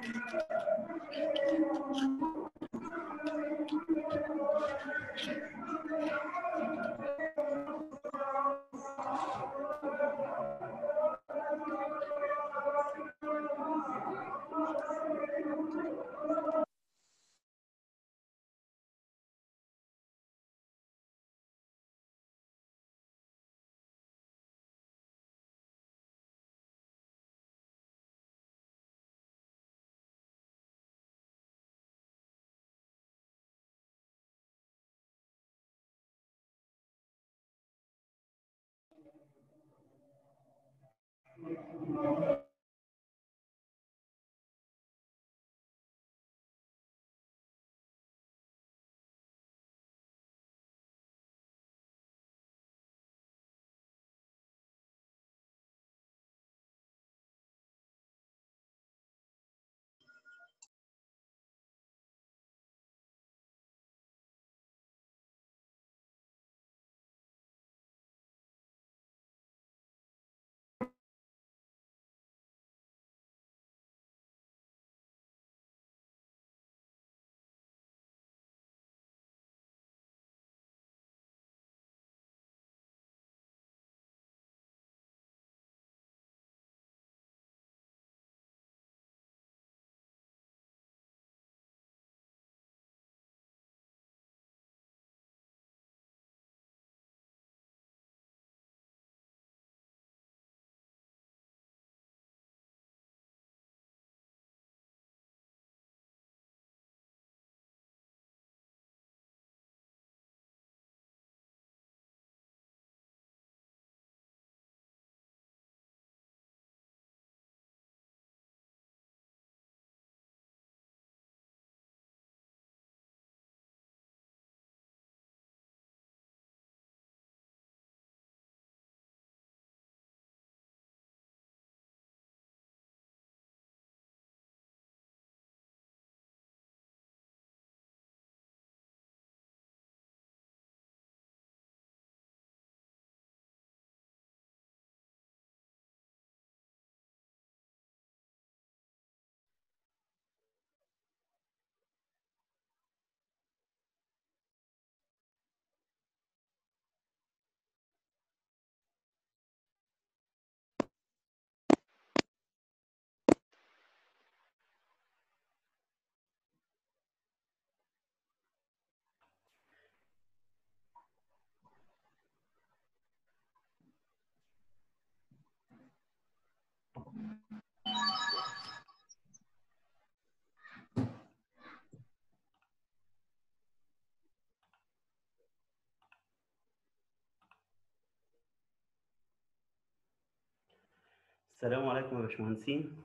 السلام عليكم يا باشمهندسين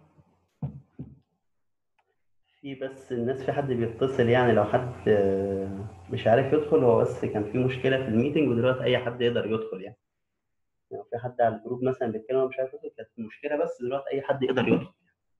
في بس الناس في حد بيتصل يعني لو حد آه، مش عارف يدخل هو بس كان في مشكلة في الميتنج ودلوقتي أي حد يقدر يدخل يعني لو في حد على الجروب مثلا بيتكلم ومش عارف يدخل كانت مشكلة بس دلوقتي أي حد يقدر يدخل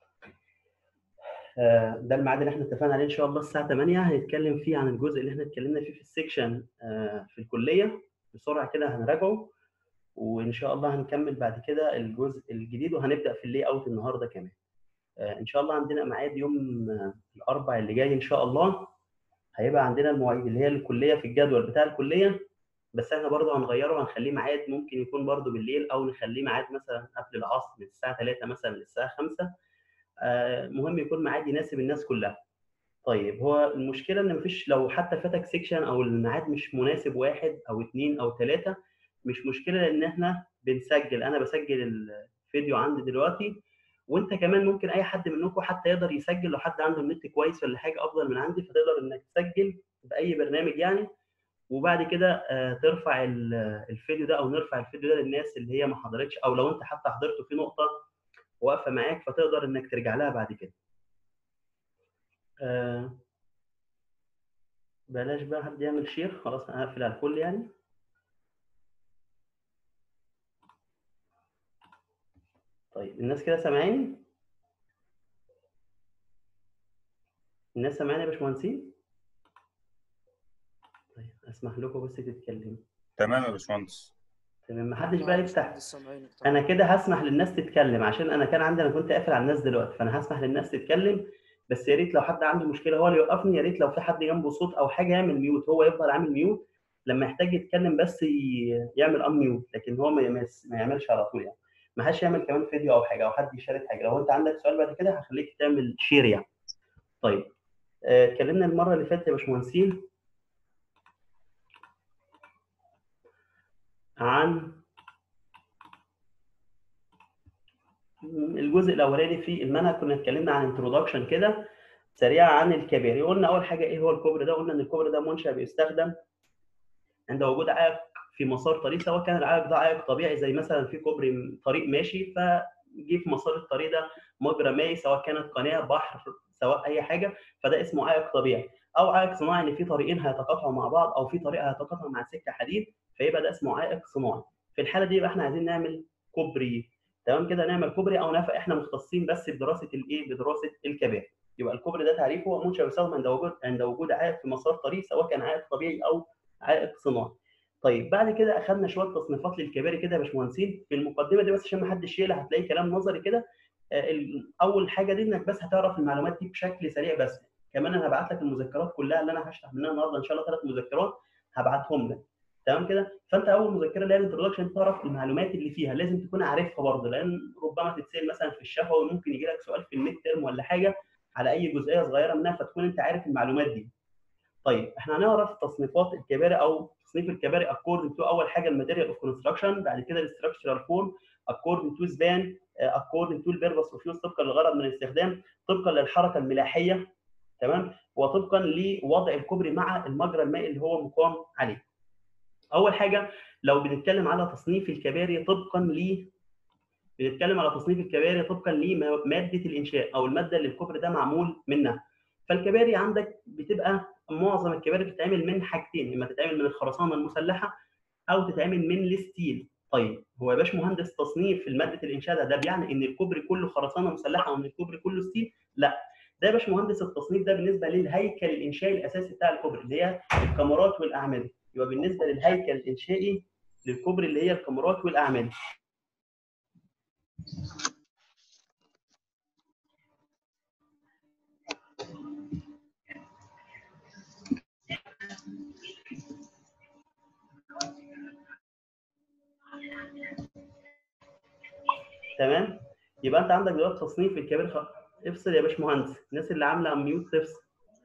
آه، ده الميعاد اللي احنا اتفقنا عليه ان شاء الله الساعه 8 هنتكلم فيه عن الجزء اللي احنا اتكلمنا فيه في السكشن آه، في الكليه بسرعه كده هنراجعه وان شاء الله هنكمل بعد كده الجزء الجديد وهنبدا في اللي اوت النهارده كمان آه، ان شاء الله عندنا ميعاد يوم آه، الاربع اللي جاي ان شاء الله هيبقى عندنا المواعيد اللي هي الكليه في الجدول بتاع الكليه بس احنا برضه هنغيره وهنخليه ميعاد ممكن يكون برضه بالليل او نخليه ميعاد مثلا قبل العصر من الساعه 3 مثلا للساعه 5 آه، مهم يكون ميعاد يناسب الناس كلها طيب هو المشكله ان مفيش لو حتى فاتك سيكشن او الميعاد مش مناسب واحد او اثنين او ثلاثه مش مشكله لان احنا بنسجل انا بسجل الفيديو عندي دلوقتي وانت كمان ممكن اي حد منكم حتى يقدر يسجل لو حد عنده النت كويس ولا حاجه افضل من عندي فتقدر انك تسجل باي برنامج يعني وبعد كده آه، ترفع ال- الفيديو ده او نرفع الفيديو ده للناس اللي هي ما حضرتش او لو انت حتى حضرت في نقطه واقفه معاك فتقدر انك ترجع لها بعد كده. آه، بلاش بقى حد يعمل شير خلاص انا هقفل على الكل يعني. طيب الناس كده سامعاني؟ الناس سامعاني يا باشمهندسين؟ طيب اسمح لكم بس تتكلموا. تمام يا باشمهندس تمام محدش بقى يفتح باشمهندس سامعينك طبعا. انا كده هسمح للناس تتكلم عشان انا كان عندي انا كنت قافل على الناس دلوقتي فانا هسمح للناس تتكلم بس يا ريت لو حد عنده مشكله هو اللي يوقفني يا ريت لو في حد جنبه صوت او حاجه يعمل ميوت هو يفضل عامل ميوت لما يحتاج يتكلم بس يعمل ان ميوت لكن هو ما يعملش على طول يعني ما حدش يعمل كمان فيديو او حاجه او حد يشارك حاجه لو انت عندك سؤال بعد كده هخليك تعمل شير يعني طيب اتكلمنا المره اللي فاتت يا باشمهندسين عن الجزء الاولاني في المنهج كنا اتكلمنا عن انترودكشن كده سريعه عن الكباري قلنا اول حاجه ايه هو الكوبري ده قلنا ان الكوبري ده منشا بيستخدم عند وجود عائق في مسار طريق سواء كان العائق ده عائق طبيعي زي مثلا في كوبري طريق ماشي فجي في مسار الطريق ده مجرى مائي سواء كانت قناه بحر سواء اي حاجه فده اسمه عائق طبيعي او عائق صناعي ان في طريقين هيتقاطعوا مع بعض او في طريق هيتقاطع مع سكه حديد فيبقى ده اسمه عائق صناعي في الحاله دي يبقى احنا عايزين نعمل كوبري تمام كده نعمل كوبري او نفق احنا مختصين بس بدراسه الايه بدراسه الكباري يبقى الكوبري ده تعريفه هو منشا بيستخدم عند وجود عند وجود عائق في مسار طريق سواء كان عائق طبيعي او عائق صناعي طيب بعد كده اخذنا شويه تصنيفات للكباري كده يا باشمهندسين في المقدمه دي بس عشان ما حدش يقلق هتلاقي كلام نظري كده اول حاجه دي انك بس هتعرف المعلومات دي بشكل سريع بس كمان انا هبعت لك المذكرات كلها اللي انا هشرح منها النهارده ان شاء الله ثلاث مذكرات هبعتهم لك تمام كده فانت اول مذكره اللي هي الانترودكشن تعرف المعلومات اللي فيها لازم تكون عارفها برضه لان ربما تتسال مثلا في الشفوي ممكن يجي لك سؤال في الميد ترم ولا حاجه على اي جزئيه صغيره منها فتكون انت عارف المعلومات دي طيب احنا هنعرف تصنيفات الكباري او تصنيف الكباري according to اول حاجه الماتيريال اوف كونستراكشن بعد كده الاستراكشرال فورم according to span according to البيربس اوف يوز طبقا للغرض من الاستخدام طبقا للحركه الملاحيه تمام وطبقا لوضع الكوبري مع المجرى المائي اللي هو مقام عليه اول حاجه لو بنتكلم على تصنيف الكباري طبقا ل بنتكلم على تصنيف الكباري طبقا لماده الانشاء او الماده اللي الكوبري ده معمول منها فالكباري عندك بتبقى معظم الكباري بتتعمل من حاجتين اما تتعمل من الخرسانه المسلحه او تتعمل من الستيل طيب هو يا باشمهندس تصنيف ماده الانشاء ده ده بيعني ان الكوبري كله خرسانه مسلحه وان الكوبري كله ستيل لا ده يا باشمهندس التصنيف ده بالنسبه للهيكل الانشائي الاساسي بتاع الكوبري اللي هي الكاميرات والاعمده يبقى بالنسبه للهيكل الانشائي للكوبري اللي هي الكاميرات والاعمده تمام يبقى انت عندك دلوقتي تصنيف الكبير خ... افصل يا باشمهندس الناس اللي عامله ميوت تفصل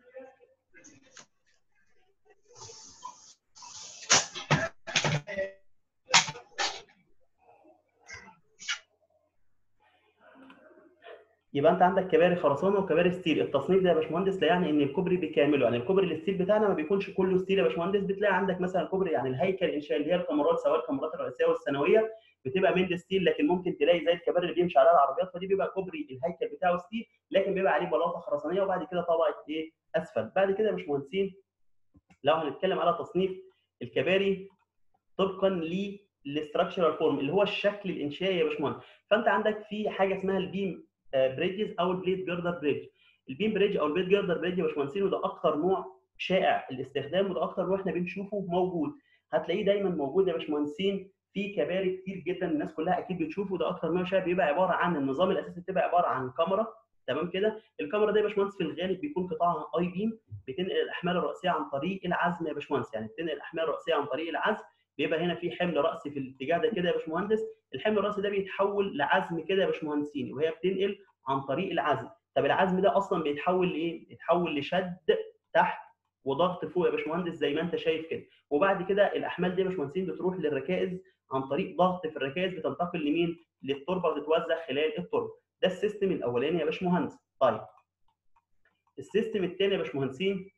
يبقى انت عندك كباري خرسانه وكباري ستيل التصنيف ده يا باشمهندس لا يعني ان الكوبري بكامله يعني الكوبري الستيل بتاعنا ما بيكونش كله ستيل يا باشمهندس بتلاقي عندك مثلا كوبري يعني الهيكل الانشائي اللي هي الكاميرات سواء الكاميرات الرئيسيه والثانويه بتبقى من ستيل لكن ممكن تلاقي زي الكباري اللي بيمشي عليها العربيات فدي بيبقى كوبري الهيكل بتاعه ستيل لكن بيبقى عليه بلاطه خرسانيه وبعد كده طبقه ايه اسفل بعد كده يا باشمهندسين لو هنتكلم على تصنيف الكباري طبقا للاستراكشرال فورم اللي هو الشكل الانشائي يا باشمهندس فانت عندك في حاجه اسمها البيم بريدجز او البليد جردر بريدج البيم بريدج او البليد جردر بريدج يا باشمهندسين وده اكثر نوع شائع الاستخدام وده اكثر نوع احنا بنشوفه موجود هتلاقيه دايما موجود يا باشمهندسين في كباري كتير جدا الناس كلها اكيد بتشوفه ده اكثر نوع شائع بيبقى عباره عن النظام الاساسي بتبقى عباره عن كاميرا تمام كده الكاميرا دي يا باشمهندس في الغالب بيكون قطاعها اي بيم بتنقل الاحمال الرئيسيه عن طريق العزم يا باشمهندس يعني بتنقل الاحمال الرئيسيه عن طريق العزم بيبقى هنا في حمل راسي في الاتجاه ده كده يا باشمهندس الحمل الراسي ده بيتحول لعزم كده يا باشمهندسين وهي بتنقل عن طريق العزم طب العزم ده اصلا بيتحول لايه بيتحول لشد تحت وضغط فوق يا باشمهندس زي ما انت شايف كده وبعد كده الاحمال دي يا باشمهندسين بتروح للركائز عن طريق ضغط في الركائز بتنتقل لمين للتربه وتتوزع خلال التربه ده السيستم الاولاني يا باشمهندس طيب السيستم الثاني يا باشمهندسين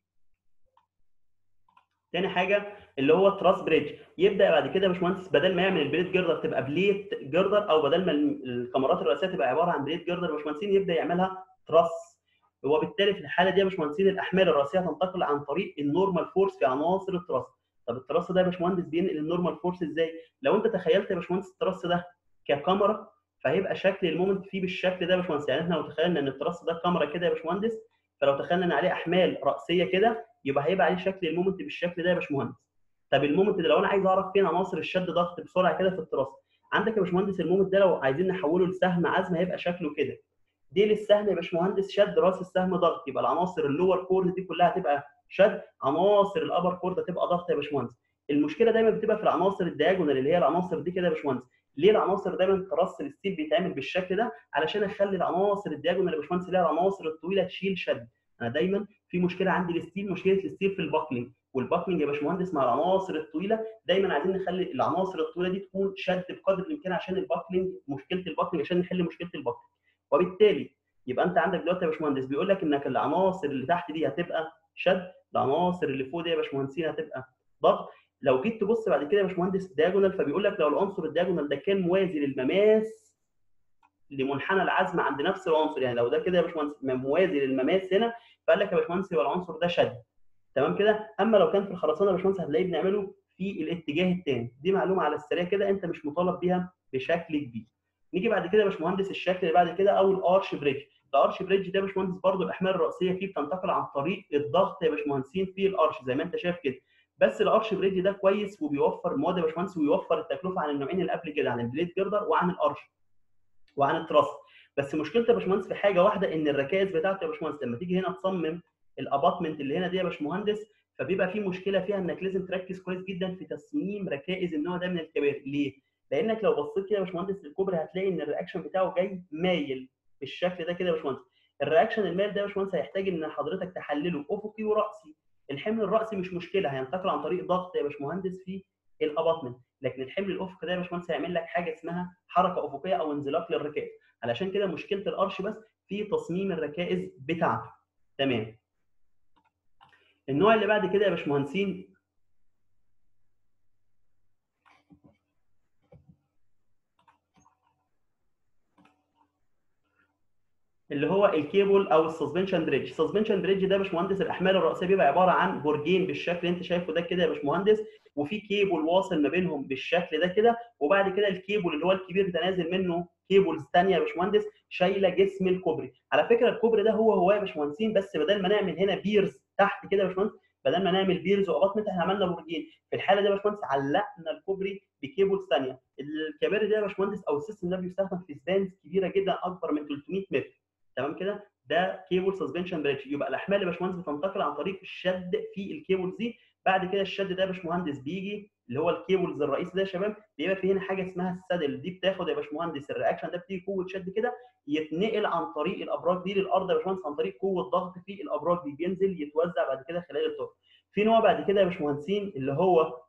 تاني حاجه اللي هو تراس بريدج يبدا بعد كده يا باشمهندس بدل ما يعمل البليد جردر تبقى بليت جردر او بدل ما الكاميرات الرئيسيه تبقى عباره عن بليد جردر يا باشمهندسين يبدا يعملها تراس وبالتالي في الحاله دي يا باشمهندسين الاحمال الرئيسيه تنتقل عن طريق النورمال فورس في عناصر التراس طب التراس ده يا باشمهندس بينقل النورمال فورس ازاي لو انت تخيلت يا باشمهندس التراس ده ككاميرا فهيبقى شكل المومنت فيه بالشكل ده يا باشمهندس يعني احنا لو تخيلنا ان التراس ده كاميرا كده يا باشمهندس فلو تخيلنا ان عليه احمال راسيه كده يبقى هيبقى عليه شكل المومنت بالشكل ده يا باشمهندس طب المومنت ده لو انا عايز اعرف فين عناصر الشد ضغط بسرعه كده في التراس عندك يا باشمهندس المومنت ده لو عايزين نحوله لسهم عزم هيبقى شكله كده ديل السهم يا باشمهندس شد راس السهم ضغط يبقى العناصر اللور كورد دي كلها هتبقى شد عناصر الابر كورد هتبقى ضغط يا باشمهندس المشكله دايما بتبقى في العناصر الدياجونال اللي هي العناصر دي كده يا باشمهندس ليه العناصر دايما ترص الستيل بيتعمل بالشكل ده علشان اخلي العناصر الدياجونال يا باشمهندس اللي هي العناصر الطويله تشيل شد انا دايما في مشكله عندي الستيل مشكله الستيل في الباكلينج والباكلينج يا باشمهندس مع العناصر الطويله دايما عايزين نخلي العناصر الطويله دي تكون شد بقدر الامكان عشان الباكلينج مشكله الباكلينج عشان نحل مشكله الباكلينج وبالتالي يبقى انت عندك دلوقتي يا باشمهندس بيقول لك انك العناصر اللي تحت دي هتبقى شد العناصر اللي فوق دي يا باشمهندسين هتبقى ضغط لو جيت تبص بعد كده يا باشمهندس دياجونال فبيقول لك لو العنصر الدياجونال ده كان موازي للمماس لمنحنى العزم عند نفس العنصر يعني لو ده كده يا باشمهندس موازي للمماس هنا فقال لك يا باشمهندس يبقى العنصر ده شد تمام كده اما لو كان في الخرسانه يا باشمهندس هتلاقيه بنعمله في الاتجاه الثاني دي معلومه على السريع كده انت مش مطالب بيها بشكل كبير نيجي بعد كده يا باشمهندس الشكل اللي بعد كده او الارش بريدج الارش بريدج ده يا باشمهندس برضه الاحمال الرئيسيه فيه بتنتقل عن طريق الضغط يا باشمهندسين في الارش زي ما انت شايف كده بس الارش بريدج ده كويس وبيوفر مواد يا باشمهندس ويوفر التكلفه عن النوعين اللي قبل كده عن البليد جردر وعن الارش وعن التراس بس مشكلته يا باشمهندس في حاجه واحده ان الركائز بتاعته يا باشمهندس لما تيجي هنا تصمم الاباتمنت اللي هنا دي يا باشمهندس فبيبقى في مشكله فيها انك لازم تركز كويس جدا في تصميم ركائز النوع ده من الكباري ليه؟ لانك لو بصيت كده يا باشمهندس للكوبري هتلاقي ان الرياكشن بتاعه جاي مايل بالشكل ده كده يا باشمهندس الرياكشن المايل ده يا باشمهندس هيحتاج ان حضرتك تحلله افقي وراسي الحمل الراسي مش مشكله هينتقل عن طريق ضغط يا باشمهندس في الاباتمنت لكن الحمل الافقي ده يا باشمهندس هيعمل لك حاجه اسمها حركه افقيه او انزلاق للركائز علشان كده مشكله الارش بس في تصميم الركائز بتاعته تمام النوع اللي بعد كده يا باشمهندسين اللي هو الكيبل او السسبنشن بريدج السسبنشن بريدج ده يا باشمهندس الاحمال الرئيسيه بيبقى عباره عن برجين بالشكل اللي انت شايفه ده كده يا باشمهندس وفي كيبل واصل ما بينهم بالشكل ده كده وبعد كده الكيبل اللي هو الكبير ده نازل منه كيبلز ثانيه يا باشمهندس شايله جسم الكوبري على فكره الكوبري ده هو هو يا باشمهندسين بس بدل ما نعمل هنا بيرز تحت كده يا باشمهندس بدل ما نعمل بيرز واباطمنت احنا عملنا برجين في الحاله دي يا باشمهندس علقنا الكوبري بكيبلز ثانيه الكباري ده يا باشمهندس او السيستم ده بيستخدم في سبانز كبيره جدا اكبر من 300 متر تمام كده ده كيبل سسبنشن بريدج يبقى الاحمال يا باشمهندس بتنتقل عن طريق الشد في الكيبلز دي بعد كده الشد ده يا باشمهندس بيجي اللي هو الكيبلز الرئيسي ده يا شباب بيبقى في هنا حاجه اسمها السادل دي بتاخد يا باشمهندس الرياكشن ده بتيجي قوه شد كده يتنقل عن طريق الابراج دي للارض يا باشمهندس عن طريق قوه ضغط في الابراج دي بينزل يتوزع بعد كده خلال الطرق في نوع بعد كده يا باشمهندسين اللي هو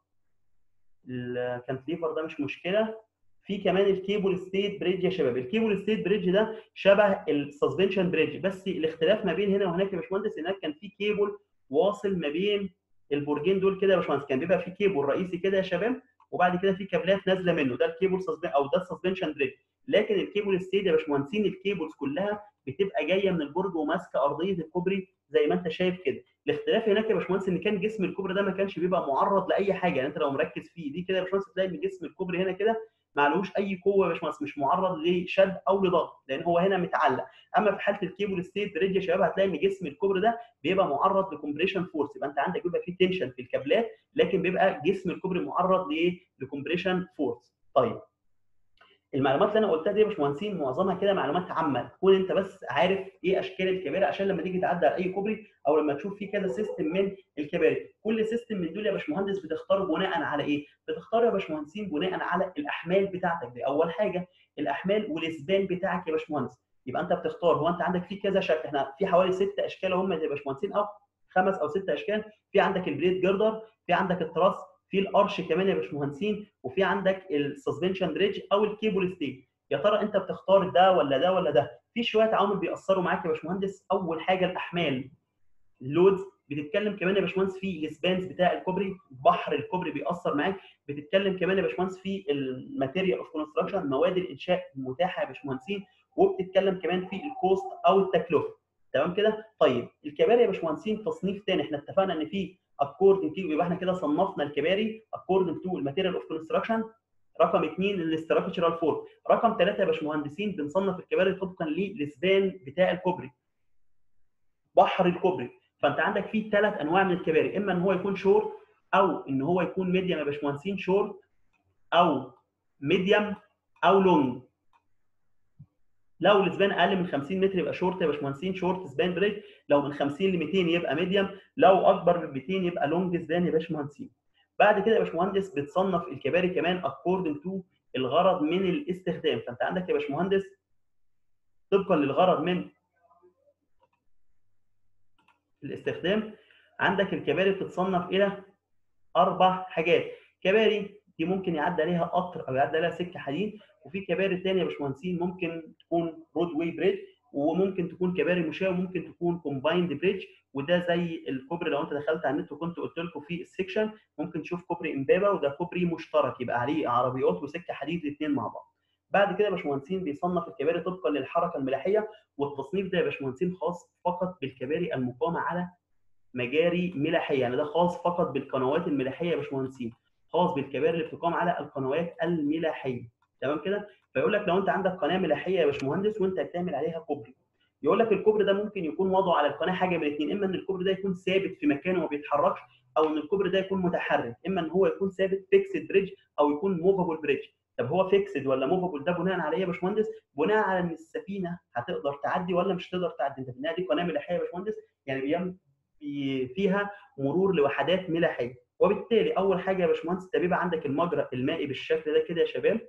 الكانتليفر ده مش مشكله في كمان الكيبل ستيت بريدج يا شباب الكيبل ستيت بريدج ده شبه السسبنشن بريدج بس الاختلاف ما بين هنا وهناك يا باشمهندس هناك كان في كيبل واصل ما بين البرجين دول كده يا باشمهندس كان بيبقى في كيبل رئيسي كده يا شباب وبعد كده في كابلات نازله منه ده الكيبل او ده السسبنشن بريدج لكن الكيبل ستيت يا باشمهندسين الكيبلز كلها بتبقى جايه من البرج وماسكه ارضيه الكوبري زي ما انت شايف كده الاختلاف هناك يا باشمهندس ان كان جسم الكوبري ده ما كانش بيبقى معرض لاي حاجه يعني انت لو مركز فيه دي كده يا باشمهندس تلاقي ان جسم الكوبري هنا كده معلوش اي قوه يا باشمهندس مش معرض لشد او لضغط لان هو هنا متعلق اما في حاله الكيبل ستيت بريدج يا شباب هتلاقي ان جسم الكوبري ده بيبقى معرض لكمبريشن فورس يبقى انت عندك بيبقى في تنشن في الكابلات لكن بيبقى جسم الكوبري معرض لايه لكمبريشن فورس طيب المعلومات اللي انا قلتها دي يا باشمهندسين معظمها كده معلومات عامه تكون انت بس عارف ايه اشكال الكباري عشان لما تيجي تعدي على اي كوبري او لما تشوف في كذا سيستم من الكباري كل سيستم من دول يا باشمهندس بتختاره بناء على ايه بتختار يا باشمهندسين بناء على الاحمال بتاعتك دي اول حاجه الاحمال والاسبان بتاعك يا باشمهندس يبقى انت بتختار هو انت عندك في كذا شكل احنا في حوالي ست اشكال هم يا باشمهندسين او خمس او ست اشكال في عندك البليد جردر في عندك التراس في الارش كمان يا باشمهندسين وفي عندك السسبنشن بريدج او الكيبل ستيج يا ترى انت بتختار ده ولا ده ولا ده في شويه عوامل بيأثروا معاك يا باشمهندس اول حاجه الاحمال اللودز بتتكلم كمان يا باشمهندس في السبانز بتاع الكوبري بحر الكوبري بيأثر معاك بتتكلم كمان يا باشمهندس في الماتيريال اوف كونستراكشن مواد الانشاء المتاحه يا باشمهندسين وبتتكلم كمان في الكوست او التكلفه تمام كده طيب الكباري يا باشمهندسين تصنيف ثاني احنا اتفقنا ان في اكوردنج تو يبقى احنا كده صنفنا الكباري اكوردنج تو الماتيريال اوف كونستراكشن رقم اثنين الاستراكشرال فور رقم ثلاثه يا باشمهندسين بنصنف الكباري طبقا للسبان بتاع الكوبري بحر الكوبري فانت عندك فيه ثلاث انواع من الكباري اما ان هو يكون شور او ان هو يكون ميديم يا باشمهندسين شور او ميديم او لونج لو السبان اقل من 50 متر يبقى شورت يا باشمهندسين شورت سبان بريدج لو من 50 ل 200 يبقى ميديوم لو اكبر من 200 يبقى لونج سبان يا باشمهندسين بعد كده يا باشمهندس بتصنف الكباري كمان اكوردنج تو الغرض من الاستخدام فانت عندك يا باشمهندس طبقا للغرض من الاستخدام عندك الكباري بتتصنف الى اربع حاجات كباري دي ممكن يعدي عليها قطر او يعدي عليها سكه حديد وفي كباري ثانيه يا باشمهندسين ممكن تكون رود واي بريدج وممكن تكون كباري مشاه وممكن تكون كومبايند بريدج وده زي الكوبري لو انت دخلت على النت وكنت قلت لكم في السكشن ممكن تشوف كوبري امبابه وده كوبري مشترك يبقى عليه عربيات وسكه حديد الاثنين مع بعض. بعد كده يا باشمهندسين بيصنف الكباري طبقا للحركه الملاحيه والتصنيف ده يا باشمهندسين خاص فقط بالكباري المقامه على مجاري ملاحيه يعني ده خاص فقط بالقنوات الملاحيه يا باشمهندسين خاص بالكباري اللي بتقام على القنوات الملاحيه تمام كده فيقول لك لو انت عندك قناه ملاحيه يا باشمهندس وانت هتعمل عليها كوبري يقول لك الكوبري ده ممكن يكون وضعه على القناه حاجه من الاثنين اما ان الكوبري ده يكون ثابت في مكانه وما بيتحركش او ان الكوبري ده يكون متحرك اما ان هو يكون ثابت فيكسد بريدج او يكون موفابل بريدج طب هو فيكسد ولا موفابل ده بناء على ايه يا باشمهندس؟ بناء على ان السفينه هتقدر تعدي ولا مش هتقدر تعدي انت في النهايه دي قناه ملاحيه يا باشمهندس يعني بيعمل فيها مرور لوحدات ملاحيه وبالتالي اول حاجه يا باشمهندس انت بيبقى عندك المجرى المائي بالشكل ده كده يا شباب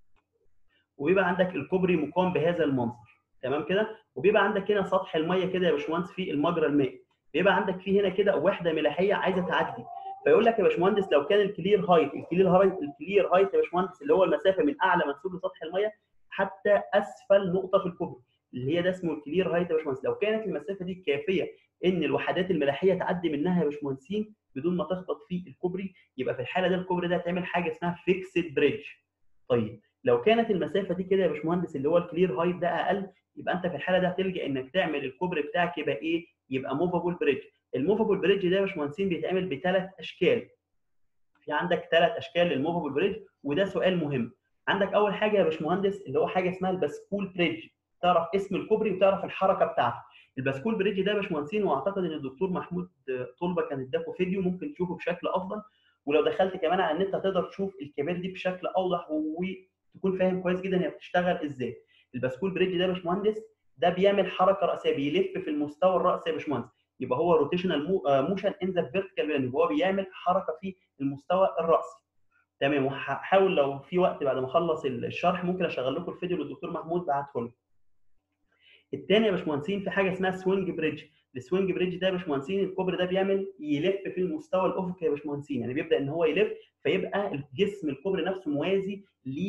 وبيبقى عندك الكوبري مقام بهذا المنظر تمام كده وبيبقى عندك هنا سطح الميه كده يا باشمهندس في المجرى المائي بيبقى عندك في هنا كده وحده ملاحيه عايزه تعدي فيقول لك يا باشمهندس لو كان الكلير هايت الكلير هايت الكلير هايت يا باشمهندس اللي هو المسافه من اعلى منسوب لسطح الميه حتى اسفل نقطه في الكوبري اللي هي ده اسمه الكلير هايت يا باشمهندس لو كانت المسافه دي كافيه ان الوحدات الملاحيه تعدي منها يا باشمهندسين بدون ما تخبط في الكوبري يبقى في الحاله دي الكوبري ده هتعمل حاجه اسمها فيكسد بريدج طيب لو كانت المسافه دي كده يا باشمهندس اللي هو الكلير هايت ده اقل يبقى انت في الحاله دي هتلجا انك تعمل الكوبري بتاعك يبقى ايه؟ يبقى موفابل بريدج الموفابل بريدج ده يا باشمهندسين بيتعمل بثلاث اشكال في عندك ثلاث اشكال للموفابل بريدج وده سؤال مهم عندك اول حاجه يا باشمهندس اللي هو حاجه اسمها البسكول بريدج تعرف اسم الكوبري وتعرف الحركه بتاعته البسكول بريدج ده يا باشمهندسين واعتقد ان الدكتور محمود طلبه كان اداكوا فيديو ممكن تشوفه بشكل افضل ولو دخلت كمان على النت هتقدر تشوف الكباري دي بشكل اوضح وتكون فاهم كويس جدا هي بتشتغل ازاي البسكول بريدج ده يا باشمهندس ده بيعمل حركه راسيه بيلف في المستوى الراسي يا باشمهندس يبقى هو روتيشنال موشن ان ذا فيرتيكال بلان هو بيعمل حركه في المستوى الراسي تمام وهحاول لو في وقت بعد ما اخلص الشرح ممكن اشغل لكم الفيديو اللي الدكتور محمود بعته لكم الثاني يا باشمهندسين في حاجه اسمها سوينج بريدج السوينج بريدج ده يا باشمهندسين الكوبري ده بيعمل يلف في المستوى الافقي يا باشمهندسين يعني بيبدا ان هو يلف فيبقى الجسم الكوبري نفسه موازي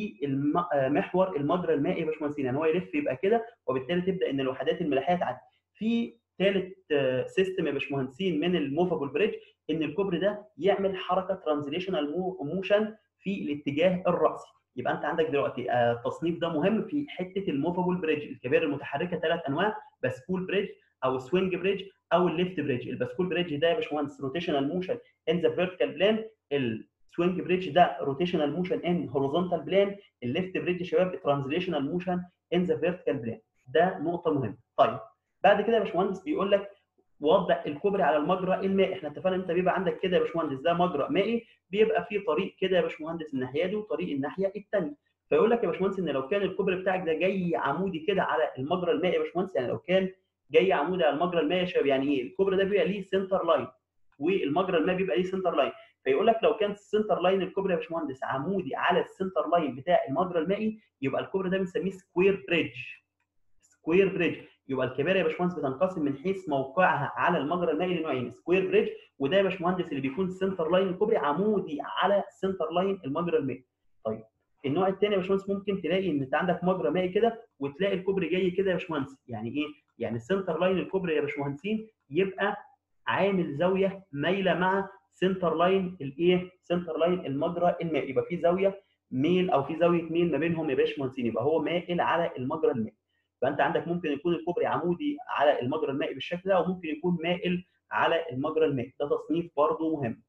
لمحور المجرى المائي يا باشمهندسين يعني هو يلف يبقى كده وبالتالي تبدا ان الوحدات الملاحيه تعدي في ثالث سيستم يا باشمهندسين من الموفابل بريدج ان الكوبري ده يعمل حركه ترانزليشنال موشن في الاتجاه الراسي يبقى انت عندك دلوقتي التصنيف ده مهم في حته الموفابل بريدج الكباري المتحركه ثلاث انواع بسكول بريدج او سوينج بريدج او الليفت بريدج البسكول بريدج ده يا باشمهندس روتيشنال موشن ان ذا فيرتيكال بلان السوينج بريدج ده روتيشنال موشن ان هوريزونتال بلان الليفت بريدج يا شباب ترانزليشنال موشن ان ذا فيرتيكال بلان ده نقطه مهمه طيب بعد كده يا باشمهندس بيقول لك وضع الكوبري على المجرى المائي احنا اتفقنا انت بيبقى عندك كده يا باشمهندس ده مجرى مائي بيبقى فيه طريق كده يا باشمهندس الناحيه دي وطريق الناحيه الثانيه فيقول لك يا باشمهندس ان لو كان الكوبري بتاعك ده جاي عمودي كده على المجرى المائي يا باشمهندس يعني لو كان جاي عمودي على المجرى المائي يا شباب يعني ايه الكوبري ده بيبقى ليه سنتر لاين والمجرى المائي بيبقى ليه سنتر لاين فيقول لك لو كان السنتر لاين الكوبري يا باشمهندس عمودي على السنتر لاين بتاع المجرى المائي يبقى الكوبري ده بنسميه سكوير بريدج سكوير بريدج يبقى الكباري يا باشمهندس بتنقسم من حيث موقعها على المجرى المائي لنوعين سكوير بريدج وده يا باشمهندس اللي بيكون سنتر لاين الكوبري عمودي على سنتر لاين المجرى المائي طيب النوع الثاني يا باشمهندس ممكن تلاقي ان انت عندك مجرى مائي كده وتلاقي الكوبري جاي كده يا باشمهندس يعني ايه يعني السنتر لاين الكوبري يا باشمهندسين يبقى عامل زاويه مايله مع سنتر لاين الايه سنتر لاين المجرى المائي يبقى في زاويه ميل او في زاويه ميل ما بينهم يا باشمهندسين يبقى هو مائل على المجرى المائي فانت عندك ممكن يكون الكوبري عمودي على المجرى المائي بالشكل ده او ممكن يكون مائل على المجرى المائي ده تصنيف برضه مهم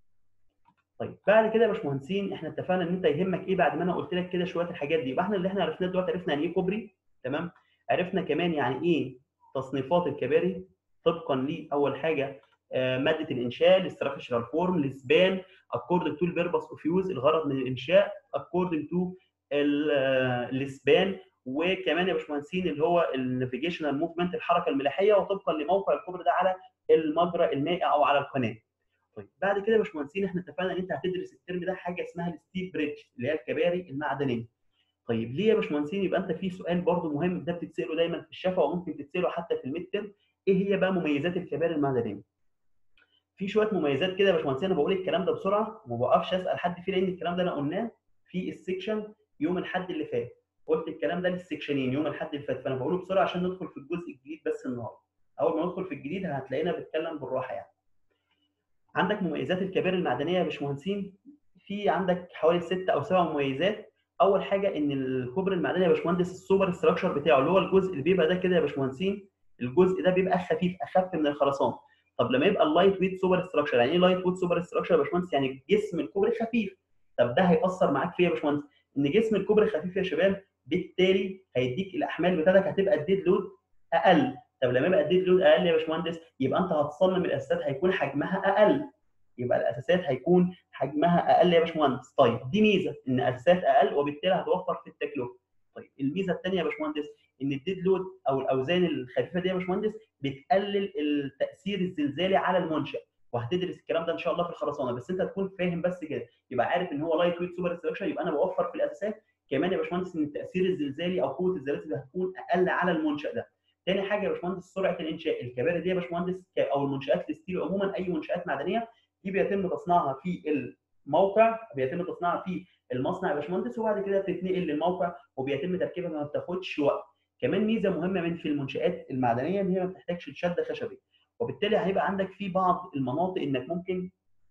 طيب بعد كده يا باشمهندسين احنا اتفقنا ان انت يهمك ايه بعد ما انا قلت لك كده شويه الحاجات دي يبقى احنا اللي احنا عرفناه دلوقتي عرفنا يعني ايه كوبري تمام عرفنا كمان يعني ايه تصنيفات الكباري طبقا لاول حاجه آه ماده الانشاء الاستراكشرال فورم الاسبان اكوردنج تو البيربس اوف يوز الغرض من الانشاء اكوردنج تو الاسبان وكمان يا باشمهندسين اللي هو النافيجيشنال موفمنت الحركه الملاحيه وطبقا لموقع الكوبري ده على المجرى المائي او على القناه. طيب بعد كده يا باشمهندسين احنا اتفقنا ان انت هتدرس الترم ده حاجه اسمها الستيل بريدج اللي هي الكباري المعدنيه. طيب ليه يا باشمهندسين يبقى انت في سؤال برضو مهم ده بتتساله دايما في الشفا وممكن تتساله حتى في الميد ترم ايه هي بقى مميزات الكباري المعدنيه؟ في شويه مميزات كده يا باشمهندسين انا بقول الكلام ده بسرعه وما بوقفش اسال حد فيه لان الكلام ده انا قلناه في السكشن يوم الاحد اللي فات قلت الكلام ده للسكشنين يوم الاحد اللي فات فانا بقوله بسرعه عشان ندخل في الجزء الجديد بس النهارده اول ما ندخل في الجديد هتلاقينا بنتكلم بالراحه يعني عندك مميزات الكباري المعدنيه يا باشمهندسين في عندك حوالي ست او سبع مميزات اول حاجه ان الكوبري المعدني يا باشمهندس السوبر ستراكشر بتاعه اللي هو الجزء اللي بيبقى ده كده يا باشمهندسين الجزء ده بيبقى خفيف اخف من الخرسانه طب لما يبقى اللايت ويت سوبر ستراكشر يعني ايه لايت ويت سوبر ستراكشر يا باشمهندس يعني جسم الكوبري خفيف طب ده هيأثر معاك في ايه يا باشمهندس ان جسم الكوبري خفيف يا شباب بالتالي هيديك الاحمال بتاعتك هتبقى الديد لود اقل طب لما يبقى الديد لود اقل يا باشمهندس يبقى انت هتصمم الاساسات هيكون حجمها اقل يبقى الاساسات هيكون حجمها اقل يا باشمهندس طيب دي ميزه ان اساسات اقل وبالتالي هتوفر في التكلفه طيب الميزه الثانيه يا باشمهندس ان الديد لود او الاوزان الخفيفه دي يا باشمهندس بتقلل التاثير الزلزالي على المنشا وهتدرس الكلام ده ان شاء الله في الخرسانه بس انت تكون فاهم بس كده يبقى عارف ان هو لايت ويت سوبر ستراكشر يبقى انا بوفر في الاساسات كمان يا باشمهندس ان التاثير الزلزالي او قوه الزلازل هتكون اقل على المنشا ده تاني حاجه يا باشمهندس سرعه الانشاء الكباري دي يا باشمهندس او المنشات الستيل عموما اي منشات معدنيه دي بيتم تصنيعها في الموقع بيتم تصنيعها في المصنع يا باشمهندس وبعد كده بتتنقل للموقع وبيتم تركيبها ما بتاخدش وقت كمان ميزه مهمه من في المنشات المعدنيه ان هي ما بتحتاجش لشده خشبيه وبالتالي هيبقى عندك في بعض المناطق انك ممكن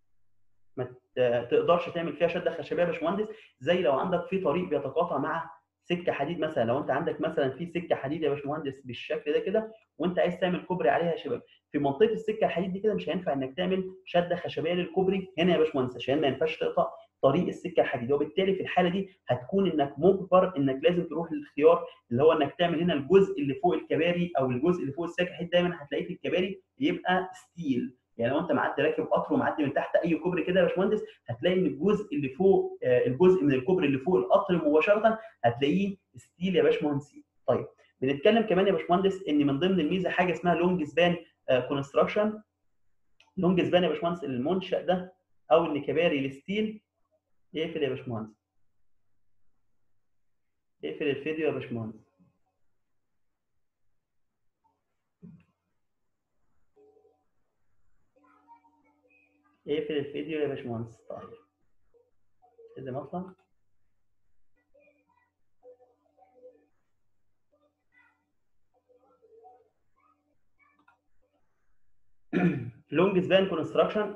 ما تقدرش تعمل فيها شده خشبيه يا باشمهندس زي لو عندك في طريق بيتقاطع مع سكه حديد مثلا لو انت عندك مثلا في سكه حديد يا باشمهندس بالشكل ده كده وانت عايز تعمل كوبري عليها يا شباب في منطقه السكه الحديد دي كده مش هينفع انك تعمل شده خشبيه للكوبري هنا يا باشمهندس عشان ما ينفعش تقطع طريق السكه الحديد وبالتالي في الحاله دي هتكون انك مجبر انك لازم تروح للاختيار اللي هو انك تعمل هنا الجزء اللي فوق الكباري او الجزء اللي فوق السكه الحديد دايما هتلاقيه في الكباري يبقى ستيل يعني لو انت معدي راكب قطر ومعدي من تحت اي كوبري كده يا باشمهندس هتلاقي ان الجزء اللي فوق الجزء من الكوبري اللي فوق القطر مباشره هتلاقيه ستيل يا باشمهندس طيب بنتكلم كمان يا باشمهندس ان من ضمن الميزه حاجه اسمها لونج سبان كونستراكشن لونج سبان يا باشمهندس المنشا ده او ان كباري الستيل اقفل يا باشمهندس اقفل الفيديو يا باشمهندس اقفل الفيديو يا باشمهندس طيب لازم اطلع لونج سبان كونستراكشن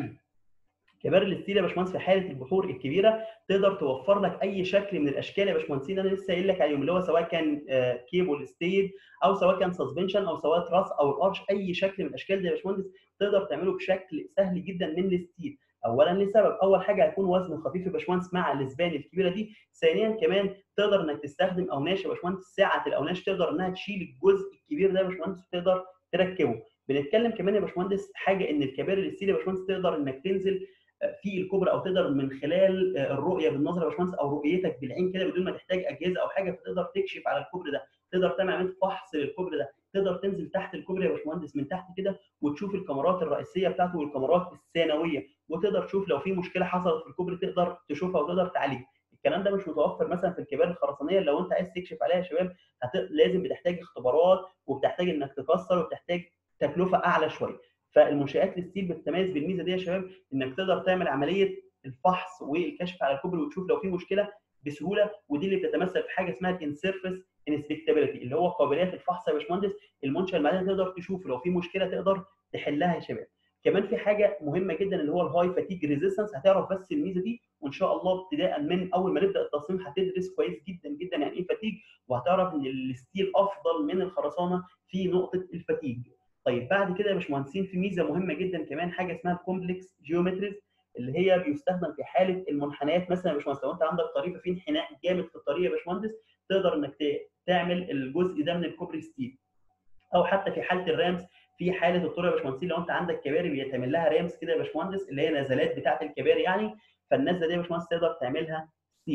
كباري الستيل يا باشمهندس في حاله البحور الكبيره تقدر توفر لك اي شكل من الاشكال يا باشمهندسين انا لسه قايل لك عليهم اللي هو سواء كان كيبل ستيل او سواء كان سسبنشن او سواء تراس او الارش اي شكل من الاشكال دي يا باشمهندس تقدر تعمله بشكل سهل جدا من الستيل اولا لسبب اول حاجه هيكون وزنه خفيف يا باشمهندس مع الاسبان الكبيره دي ثانيا كمان تقدر انك تستخدم اوناش يا باشمهندس سعه الاوناش تقدر انها تشيل الجزء الكبير ده يا باشمهندس وتقدر تركبه بنتكلم كمان يا باشمهندس حاجه ان الكباري الستيل يا باشمهندس تقدر انك تنزل في الكوبري او تقدر من خلال الرؤيه بالنظر يا باشمهندس او رؤيتك بالعين كده بدون ما تحتاج اجهزه او حاجه فتقدر تكشف على الكوبري ده تقدر تعمل عمليه فحص للكوبري ده تقدر تنزل تحت الكوبري يا باشمهندس من تحت كده وتشوف الكاميرات الرئيسيه بتاعته والكاميرات الثانويه وتقدر تشوف لو في مشكله حصلت في الكوبري تقدر تشوفها وتقدر تعالجها الكلام ده مش متوفر مثلا في الكباري الخرسانيه لو انت عايز تكشف عليها يا شباب هت... لازم بتحتاج اختبارات وبتحتاج انك تكسر وبتحتاج تكلفه اعلى شويه فالمنشات الستيل بتتميز بالميزه دي يا شباب انك تقدر تعمل عمليه الفحص والكشف على الكوبري وتشوف لو في مشكله بسهوله ودي اللي بتتمثل في حاجه اسمها الانسيرفس انسبكتابيلتي اللي هو قابليه الفحص يا باشمهندس المنشا المعدني تقدر تشوف لو في مشكله تقدر تحلها يا شباب كمان في حاجه مهمه جدا اللي هو الهاي فاتيج ريزيستنس هتعرف بس الميزه دي وان شاء الله ابتداء من اول ما نبدا التصميم هتدرس كويس جدا جدا يعني ايه فاتيج وهتعرف ان الستيل افضل من الخرسانه في نقطه الفاتيج طيب بعد كده يا باشمهندسين في ميزه مهمه جدا كمان حاجه اسمها الكومبلكس جيومتريز اللي هي بيستخدم في حاله المنحنيات مثلا يا باشمهندس لو انت عندك طريق فيه انحناء جامد في الطريق يا باشمهندس تقدر انك تعمل الجزء ده من الكوبري ستيل او حتى في حاله الرامز في حاله الطرق يا باشمهندسين لو انت عندك كباري بيتعمل لها رامز كده يا باشمهندس اللي هي نزلات بتاعه الكباري يعني فالنزله دي يا باشمهندس تقدر تعملها ستيل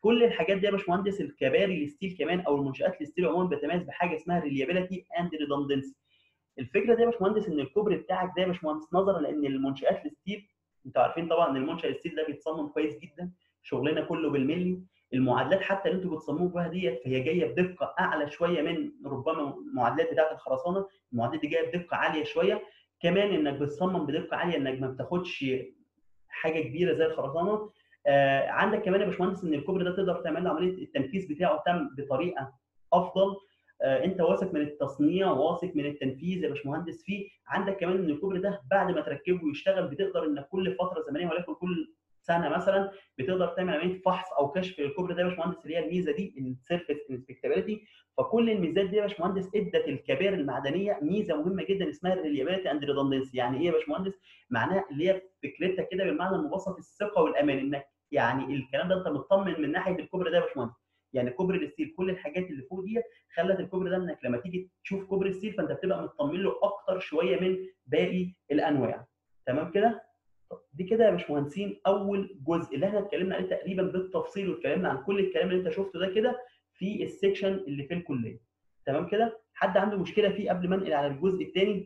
كل الحاجات دي يا باشمهندس الكباري الستيل كمان او المنشات الستيل عموما بتتميز بحاجه اسمها ريليابيلتي اند ريدندنسي الفكره دي يا باشمهندس ان الكوبري بتاعك ده يا باشمهندس نظرا لان المنشات الستيل انتوا عارفين طبعا ان المنشا الستيل ده بيتصمم كويس جدا شغلنا كله بالملي المعادلات حتى اللي انتوا بتصمموا بها ديت فهي جايه بدقه اعلى شويه من ربما المعادلات بتاعه الخرسانه المعادلات دي جايه بدقه عاليه شويه كمان انك بتصمم بدقه عاليه انك ما بتاخدش حاجه كبيره زي الخرسانه آه عندك كمان يا باشمهندس ان الكوبري ده تقدر تعمل له عمليه التنفيذ بتاعه تم بطريقه افضل آه انت واثق من التصنيع واثق من التنفيذ يا باشمهندس فيه عندك كمان ان الكوبري ده بعد ما تركبه ويشتغل بتقدر انك كل فتره زمنيه ولكن كل سنه مثلا بتقدر تعمل عمليه فحص او كشف للكوبري ده يا باشمهندس اللي هي الميزه دي السيرفيس انسبكتابيلتي فكل الميزات دي يا باشمهندس ادت الكباري المعدنيه ميزه مهمه جدا اسمها الريليابيلتي اند ريدندنسي يعني ايه يا باشمهندس؟ معناها اللي هي فكرتها كده بالمعنى المبسط الثقه والامان انك يعني الكلام ده انت مطمن من ناحيه الكوبري ده يا باشمهندس يعني كوبري الستيل كل الحاجات اللي فوق دي خلت الكوبري ده انك لما تيجي تشوف كوبري الستيل فانت بتبقى مطمن له اكتر شويه من باقي الانواع تمام كده دي كده يا باشمهندسين اول جزء اللي احنا اتكلمنا عليه تقريبا بالتفصيل واتكلمنا عن كل الكلام اللي انت شفته ده كده في السكشن اللي في الكليه تمام كده حد عنده مشكله فيه قبل ما انقل على الجزء الثاني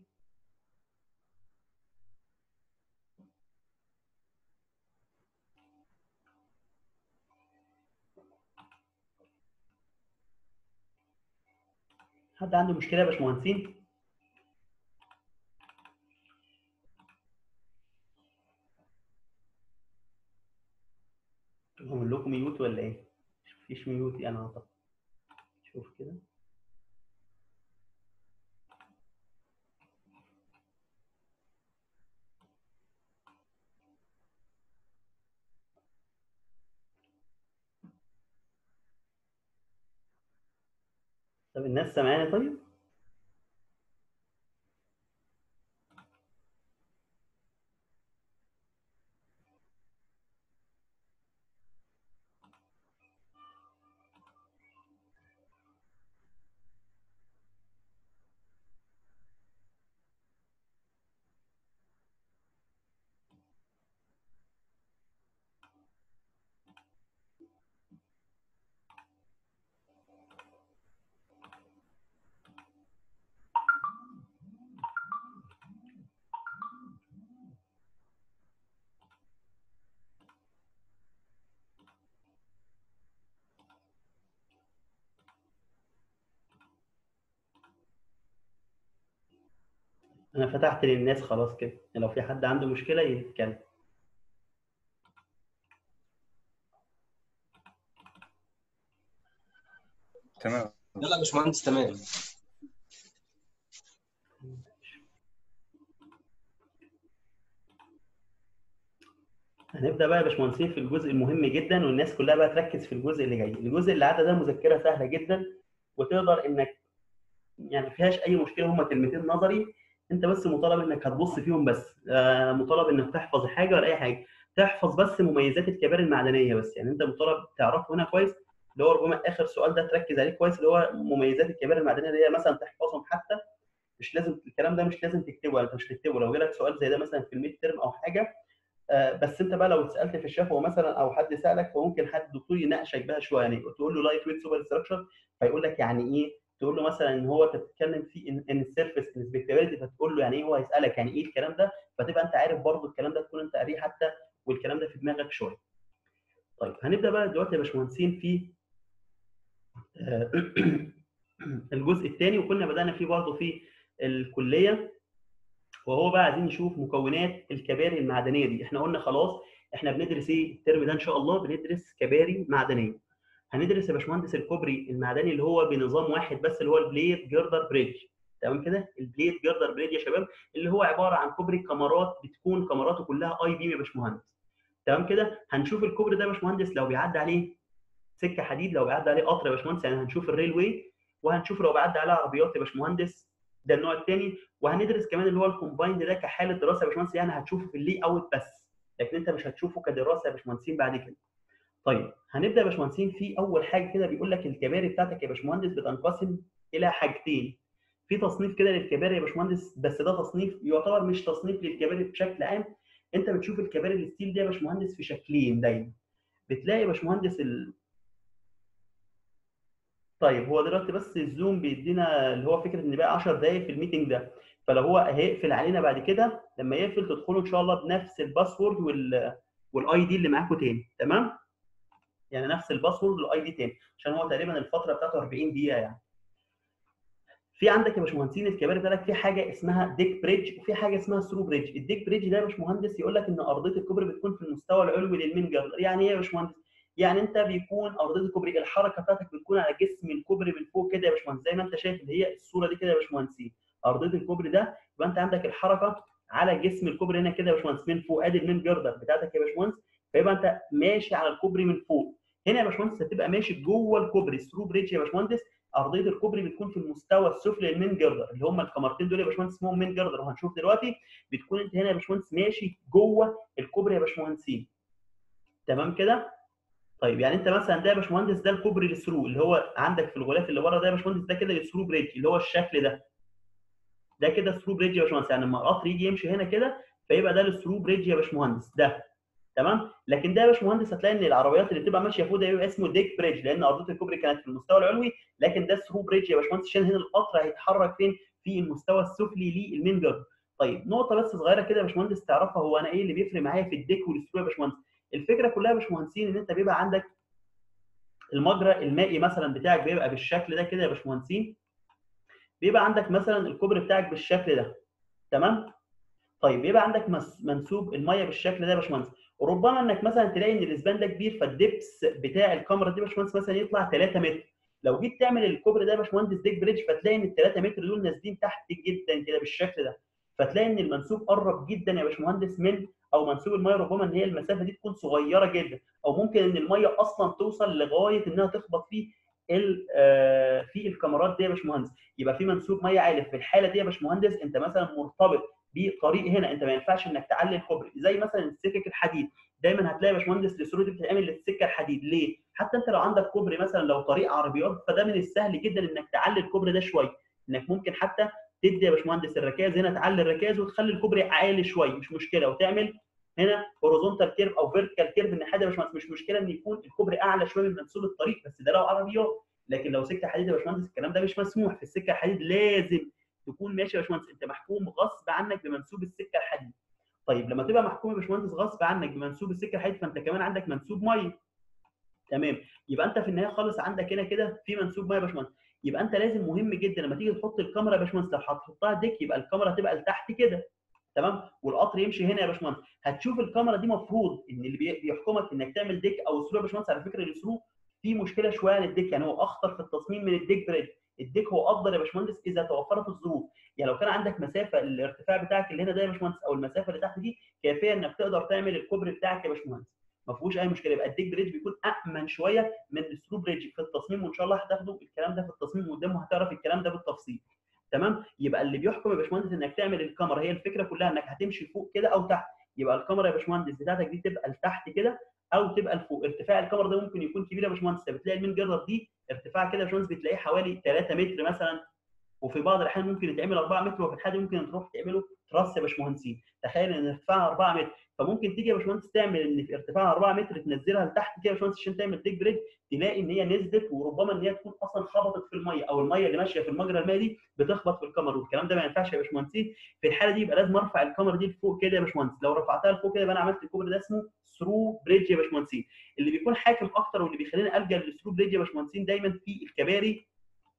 حد عنده مشكله يا باشمهندسين اعمل لكم ميوت ولا ايه؟ مفيش ميوت انا اعتقد شوف كده طب الناس سامعاني طيب؟ انا فتحت للناس خلاص كده لو في حد عنده مشكله يتكلم تمام لا لا يا باشمهندس تمام هنبدا بقى يا باشمهندسين في الجزء المهم جدا والناس كلها بقى تركز في الجزء اللي جاي الجزء اللي عدى ده مذكره سهله جدا وتقدر انك يعني ما فيهاش اي مشكله هما كلمتين نظري انت بس مطالب انك هتبص فيهم بس آه مطالب انك تحفظ حاجه ولا اي حاجه تحفظ بس مميزات الكباري المعدنيه بس يعني انت مطالب تعرفه هنا كويس اللي هو ربما اخر سؤال ده تركز عليه كويس اللي هو مميزات الكباري المعدنيه اللي هي مثلا تحفظهم حتى مش لازم الكلام ده مش لازم تكتبه انت مش تكتبه لو جالك سؤال زي ده مثلا في الميد ترم او حاجه آه بس انت بقى لو اتسالت في الشفوي مثلا او حد سالك فممكن حد دكتور يناقشك بها شويه يعني تقول له لايت ويت سوبر ستراكشر فيقول لك يعني ايه تقول له مثلا ان هو انت بتتكلم في ان ان السيرفيس انسبكتابيلتي فتقول له يعني ايه هو هيسالك يعني ايه الكلام ده فتبقى انت عارف برضه الكلام ده تكون انت قاريه حتى والكلام ده في دماغك شويه. طيب هنبدا بقى دلوقتي يا باشمهندسين في الجزء الثاني وكنا بدانا فيه برضه في الكليه وهو بقى عايزين نشوف مكونات الكباري المعدنيه دي احنا قلنا خلاص احنا بندرس ايه الترم ده ان شاء الله بندرس كباري معدنيه هندرس يا باشمهندس الكوبري المعدني اللي هو بنظام واحد بس اللي هو البليد جردر بريدج تمام كده البليد جردر بريدج يا شباب اللي هو عباره عن كوبري كاميرات بتكون كاميراته كلها اي بيم يا باشمهندس تمام كده هنشوف الكوبري ده يا باشمهندس لو بيعدي عليه سكه حديد لو بيعدي عليه قطر يا باشمهندس يعني هنشوف الريل واي وهنشوف لو بيعدي عليه عربيات يا باشمهندس ده النوع الثاني وهندرس كمان اللي هو الكومبايند ده كحاله دراسه يا باشمهندس يعني هتشوفه في اللي اوت بس لكن انت مش هتشوفه كدراسه يا باشمهندسين بعد كده طيب هنبدا يا باشمهندسين في اول حاجه كده بيقول لك الكباري بتاعتك يا باشمهندس بتنقسم الى حاجتين في تصنيف كده للكباري يا باشمهندس بس ده تصنيف يعتبر مش تصنيف للكباري بشكل عام انت بتشوف الكباري الستيل دي يا باشمهندس في شكلين دايما بتلاقي يا باشمهندس طيب هو دلوقتي بس الزوم بيدينا اللي هو فكره ان بقى 10 دقائق في الميتنج ده فلو هو هيقفل علينا بعد كده لما يقفل تدخلوا ان شاء الله بنفس الباسورد وال والاي دي اللي معاكم تاني تمام يعني نفس الباسورد والاي دي تاني عشان هو تقريبا الفتره بتاعته 40 دقيقه يعني في عندك يا باشمهندسين الكبار بالك في حاجه اسمها ديك بريدج وفي حاجه اسمها ثرو بريدج الديك بريدج ده يا باشمهندس يقول لك ان ارضيه الكوبري بتكون في المستوى العلوي للمين جردر يعني ايه يا باشمهندس يعني انت بيكون ارضيه الكوبري الحركه بتاعتك بتكون على جسم الكوبري من فوق كده يا باشمهندس زي ما انت شايف اللي هي الصوره دي كده يا باشمهندسين ارضيه الكوبري ده يبقى انت عندك الحركه على جسم الكوبري هنا كده يا باشمهندس من فوق ادي المين جردر بتاعتك يا باشمهندس فيبقى انت ماشي على الكوبري من فوق هنا يا باشمهندس هتبقى ماشي جوه الكوبري ثرو بريدج يا باشمهندس ارضيه الكوبري بتكون في المستوى السفلي للمين جردر اللي هم الكمرتين دول يا باشمهندس اسمهم مين جردر وهنشوف دلوقتي بتكون انت هنا يا باشمهندس ماشي جوه الكوبري يا باشمهندسين تمام كده طيب يعني انت مثلا ده يا باشمهندس ده الكوبري الثرو اللي هو عندك في الغلاف اللي بره ده يا باشمهندس ده كده الثرو بريدج اللي هو الشكل ده ده كده ثرو بريدج يا باشمهندس يعني لما القطر يجي يمشي هنا كده فيبقى ده الثرو بريدج يا باشمهندس ده تمام لكن ده يا باشمهندس هتلاقي ان العربيات اللي بتبقى ماشيه فوق ده بيبقى اسمه ديك بريدج لان ارضيه الكوبري كانت في المستوى العلوي لكن ده ثرو بريدج يا باشمهندس عشان هنا القطر هيتحرك فين في المستوى السفلي للمين جارد طيب نقطه بس صغيره كده يا باشمهندس تعرفها هو انا ايه اللي بيفرق معايا في الديك والثرو يا باشمهندس الفكره كلها يا باشمهندسين ان انت بيبقى عندك المجرى المائي مثلا بتاعك بيبقى بالشكل ده كده يا باشمهندسين بيبقى عندك مثلا الكوبري بتاعك بالشكل ده تمام طيب بيبقى عندك منسوب الميه بالشكل ده يا باشمهندس ربما انك مثلا تلاقي ان الاسبان ده كبير فالدبس بتاع الكاميرا دي يا باشمهندس مثلا يطلع 3 متر لو جيت تعمل الكوبري ده يا باشمهندس ديك بريدج فتلاقي ان ال 3 متر دول نازلين تحت جدا كده بالشكل ده فتلاقي ان المنسوب قرب جدا يا باشمهندس من او منسوب الميه ربما ان هي المسافه دي تكون صغيره جدا او ممكن ان الميه اصلا توصل لغايه انها تخبط في في الكاميرات دي يا باشمهندس يبقى في منسوب ميه عالي في الحاله دي يا باشمهندس انت مثلا مرتبط بطريق هنا انت ما ينفعش انك تعلي الكوبري زي مثلا السكك الحديد دايما هتلاقي يا باشمهندس السرور دي بتتعمل للسكه الحديد ليه؟ حتى انت لو عندك كوبري مثلا لو طريق عربيات فده من السهل جدا انك تعلي الكوبري ده شويه انك ممكن حتى تدي يا باشمهندس الركاز هنا تعلي الركاز وتخلي الكوبري عالي شويه مش مشكله وتعمل هنا هوريزونتال كيرف او فيرتيكال كيرف الناحيه يا باشمهندس مش مشكله ان يكون الكوبري اعلى شويه من منسوب الطريق بس ده لو عربيات لكن لو سكه حديد يا باشمهندس الكلام ده مش مسموح في السكه الحديد لازم تكون ماشي يا باشمهندس انت محكوم غصب عنك بمنسوب السكه الحديد طيب لما تبقى محكوم يا باشمهندس غصب عنك بمنسوب السكه الحديد فانت كمان عندك منسوب ميه تمام يبقى انت في النهايه خالص عندك هنا كده في منسوب ميه يا باشمهندس يبقى انت لازم مهم جدا لما تيجي تحط الكاميرا يا باشمهندس لو هتحطها ديك يبقى الكاميرا تبقى لتحت كده تمام والقطر يمشي هنا يا باشمهندس هتشوف الكاميرا دي مفروض ان اللي بيحكمك انك تعمل ديك او ثرو يا باشمهندس على فكره الثرو في مشكله شويه عن الديك يعني هو اخطر في التصميم من الديك بريدج الديك هو افضل يا باشمهندس اذا توفرت الظروف يعني لو كان عندك مسافه الارتفاع بتاعك اللي هنا ده يا باشمهندس او المسافه اللي تحت دي كافيه انك تقدر تعمل الكوبري بتاعك يا باشمهندس ما فيهوش اي مشكله يبقى الديك بريدج بيكون امن شويه من الثرو بريدج في التصميم وان شاء الله هتاخدوا الكلام ده في التصميم قدام وهتعرف الكلام ده بالتفصيل تمام يبقى اللي بيحكم يا باشمهندس انك تعمل الكاميرا هي الفكره كلها انك هتمشي فوق كده او تحت يبقى الكاميرا يا باشمهندس بتاعتك دي تبقى لتحت كده او تبقى لفوق ارتفاع الكاميرا ده ممكن يكون كبير يا باشمهندس بتلاقي المين جردر دي ارتفاع كده يا باشمهندس بتلاقيه حوالي 3 متر مثلا وفي بعض الاحيان ممكن يتعمل 4 متر وفي الحاله ممكن تروح تعمله تراس يا باشمهندسين تخيل ان ارتفاعها 4 متر فممكن تيجي يا باشمهندس تعمل ان في ارتفاعها 4 متر تنزلها لتحت كده يا باشمهندس عشان تعمل ديك بريد تلاقي ان هي نزلت وربما ان هي تكون اصلا خبطت في الميه او الميه اللي ماشيه في المجرى المائي دي بتخبط في الكاميرا والكلام ده ما ينفعش يا باشمهندسين في الحاله دي يبقى لازم ارفع الكاميرا دي لفوق كده يا باشمهندس لو رفعتها لفوق كده يبقى انا عملت الكوبري ده اسمه ثرو بريدج يا باشمهندسين اللي بيكون حاكم اكتر واللي بيخليني الجا للثرو بريدج يا باشمهندسين دايما في الكباري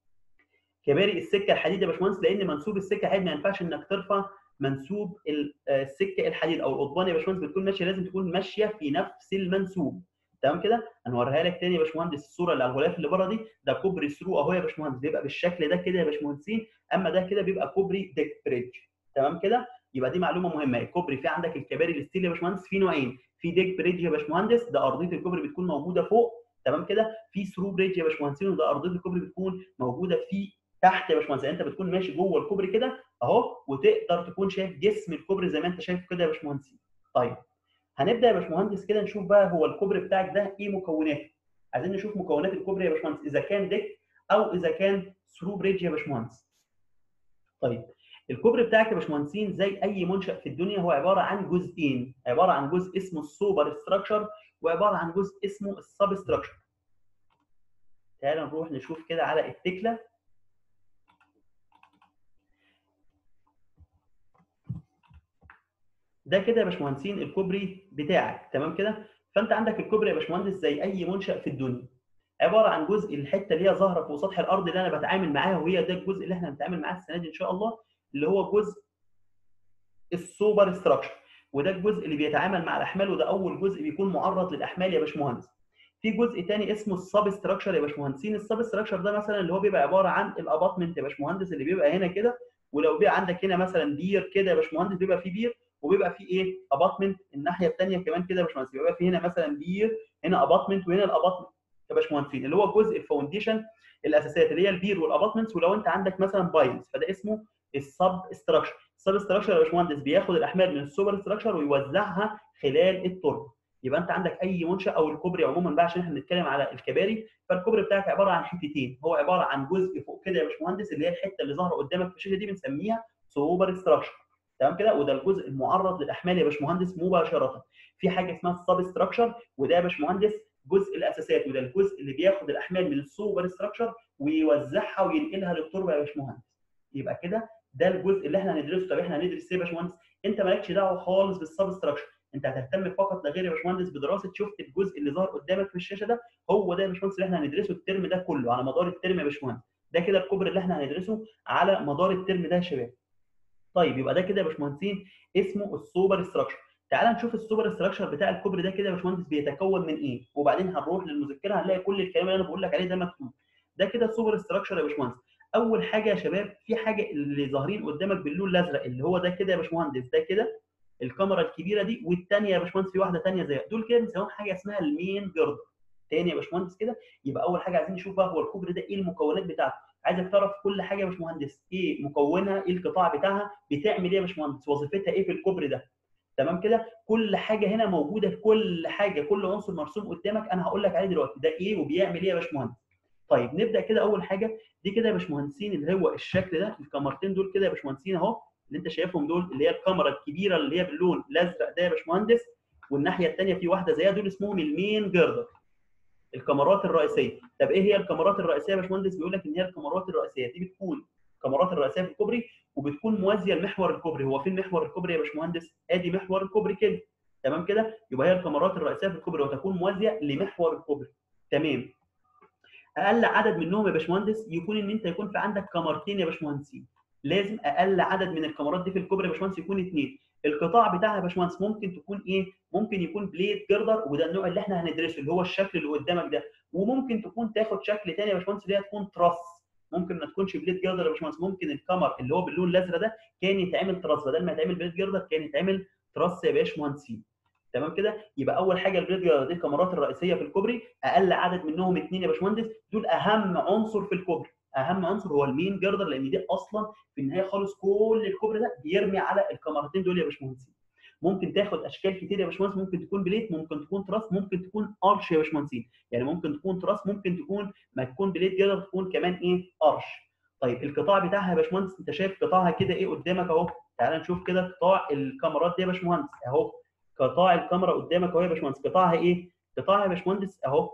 كباري السكه الحديد يا باشمهندس لان منسوب السكه الحديد ما ينفعش انك ترفع منسوب السكه الحديد او القضبان يا باشمهندس بتكون ماشيه لازم تكون ماشيه في نفس المنسوب تمام كده هنوريها لك تاني يا باشمهندس الصوره اللي على الغلاف اللي بره دي ده كوبري ثرو اهو يا باشمهندس بيبقى بالشكل ده كده يا باشمهندسين اما ده كده بيبقى كوبري ديك بريدج تمام كده يبقى دي معلومه مهمه الكوبري في عندك الكباري الستيل يا باشمهندس في نوعين في ديك بريدج يا باشمهندس ده ارضيه الكوبري بتكون موجوده فوق تمام كده في ثرو بريدج يا باشمهندسين وده ارضيه الكوبري بتكون موجوده في تحت يا باشمهندس يعني انت بتكون ماشي جوه الكوبري كده اهو وتقدر تكون شايف جسم الكوبري زي ما انت شايف كده يا باشمهندس طيب هنبدا يا باشمهندس كده نشوف بقى هو الكوبري بتاعك ده ايه مكوناته عايزين نشوف مكونات الكوبري يا باشمهندس اذا كان ديك او اذا كان ثرو بريدج يا باشمهندس طيب الكوبري بتاعك يا باشمهندسين زي اي منشا في الدنيا هو عباره عن جزئين عباره عن جزء اسمه السوبر ستراكشر وعباره عن جزء اسمه السب ستراكشر تعالى نروح نشوف كده على التكله ده كده يا باشمهندسين الكوبري بتاعك تمام كده فانت عندك الكوبري يا باشمهندس زي اي منشا في الدنيا عباره عن جزء الحته اللي هي ظاهره فوق سطح الارض اللي انا بتعامل معاها وهي ده الجزء اللي احنا هنتعامل معاه السنه دي ان شاء الله اللي هو جزء السوبر ستراكشر وده الجزء اللي بيتعامل مع الاحمال وده اول جزء بيكون معرض للاحمال يا باشمهندس في جزء تاني اسمه السب ستراكشر يا باشمهندسين السب ستراكشر ده مثلا اللي هو بيبقى عباره عن الاباطمنت يا باشمهندس اللي بيبقى هنا كده ولو بيبقى عندك هنا مثلا بير كده يا باشمهندس بيبقى فيه بير وبيبقى فيه ايه اباطمنت الناحيه الثانيه كمان كده يا باشمهندس بيبقى فيه هنا مثلا بير هنا اباطمنت وهنا الاباطمنت يا باشمهندسين اللي هو جزء الفاونديشن الاساسيات اللي هي البير والاباطمنتس ولو انت عندك مثلا بايلز فده اسمه السب ستراكشر السب ستراكشر يا باشمهندس بياخد الاحمال من السوبر ستراكشر ويوزعها خلال التربه يبقى انت عندك اي منشا او الكوبري عموما بقى عشان احنا بنتكلم على الكباري فالكوبري بتاعك عباره عن حتتين هو عباره عن جزء فوق كده يا باشمهندس اللي هي الحته اللي ظاهره قدامك في الشاشه دي بنسميها سوبر ستراكشر تمام كده وده الجزء المعرض للاحمال يا باشمهندس مباشره في حاجه اسمها السب ستراكشر وده يا باشمهندس جزء الاساسات وده الجزء اللي بياخد الاحمال من السوبر ستراكشر ويوزعها وينقلها للتربه يا باشمهندس يبقى كده ده الجزء اللي احنا هندرسه طب احنا هندرس ايه يا باشمهندس انت مالكش دعوه خالص بالسب ستراكشر انت هتهتم فقط لا غير يا باشمهندس بدراسه شفت الجزء اللي ظهر قدامك في الشاشه ده هو ده يا باشمهندس اللي احنا هندرسه الترم ده كله على مدار الترم يا باشمهندس ده كده الكوبري اللي احنا هندرسه على مدار الترم ده يا شباب طيب يبقى ده كده يا باشمهندسين اسمه السوبر ستراكشر تعال نشوف السوبر ستراكشر بتاع الكوبري ده كده يا باشمهندس بيتكون من ايه وبعدين هنروح للمذكره هنلاقي كل الكلام اللي انا بقول لك عليه ده مكتوب ده كده السوبر ستراكشر يا باشمهندس اول حاجه يا شباب في حاجه اللي ظاهرين قدامك باللون الازرق اللي هو ده كده يا باشمهندس ده كده الكاميرا الكبيره دي والثانيه يا باشمهندس في واحده ثانيه زيها دول كده بنسميهم حاجه اسمها المين جردر تاني يا باشمهندس كده يبقى اول حاجه عايزين نشوف بقى هو الكوبري ده ايه المكونات بتاعته عايزك تعرف كل حاجه يا باشمهندس ايه مكونها ايه القطاع بتاعها بتعمل ايه يا باشمهندس وظيفتها ايه في الكوبري ده تمام كده كل حاجه هنا موجوده في كل حاجه كل عنصر مرسوم قدامك انا هقول لك عليه دلوقتي ده ايه وبيعمل ايه يا باشمهندس طيب نبدا كده اول حاجه دي كده يا باشمهندسين اللي هو الشكل ده الكاميرتين دول كده يا باشمهندسين اهو اللي انت شايفهم دول اللي هي الكاميرا الكبيره اللي هي باللون الازرق ده يا باشمهندس والناحيه الثانيه في واحده زيها دول اسمهم المين جردر الكاميرات الرئيسيه طب ايه هي الكاميرات الرئيسيه يا باشمهندس بيقول لك ان هي الكاميرات الرئيسيه دي بتكون الكاميرات الرئيسيه في الكوبري وبتكون موازيه لمحور الكوبري هو فين محور الكوبري يا باشمهندس ادي محور الكوبري كده تمام كده يبقى هي الكاميرات الرئيسيه في الكوبري وتكون موازيه لمحور الكوبري تمام اقل عدد منهم يا باشمهندس يكون ان انت يكون في عندك كاميرتين يا باشمهندسين لازم اقل عدد من الكاميرات دي في الكوبري يا باشمهندس يكون اثنين القطاع بتاعها يا باشمهندس ممكن تكون ايه ممكن يكون بليد جردر وده النوع اللي احنا هندرسه اللي هو الشكل اللي قدامك ده وممكن تكون تاخد شكل ثاني يا باشمهندس اللي هي تكون تراس ممكن ما تكونش بليد جردر يا باشمهندس ممكن الكمر اللي هو باللون الازرق ده كان يتعمل تراس بدل ما يتعمل بليد جردر كان يتعمل تراس يا باشمهندسين تمام كده يبقى اول حاجه البليد جردر دي الكاميرات الرئيسيه في الكوبري اقل عدد منهم اثنين يا باشمهندس دول اهم عنصر في الكوبري اهم عنصر هو المين جردر لان دي اصلا في النهايه خالص كل الكوبري ده بيرمي على الكاميرتين دول يا باشمهندسين ممكن تاخد اشكال كتير يا باشمهندس ممكن تكون بليت ممكن تكون تراس ممكن تكون ارش يا باشمهندسين يعني ممكن تكون تراس ممكن تكون ما تكون بليت جردر تكون كمان ايه ارش طيب القطاع بتاعها يا باشمهندس انت شايف قطاعها كده ايه قدامك اهو تعال نشوف كده قطاع الكاميرات دي يا باشمهندس اهو قطاع الكاميرا قدامك اهو يا باشمهندس قطاعها ايه قطاعها يا باشمهندس اهو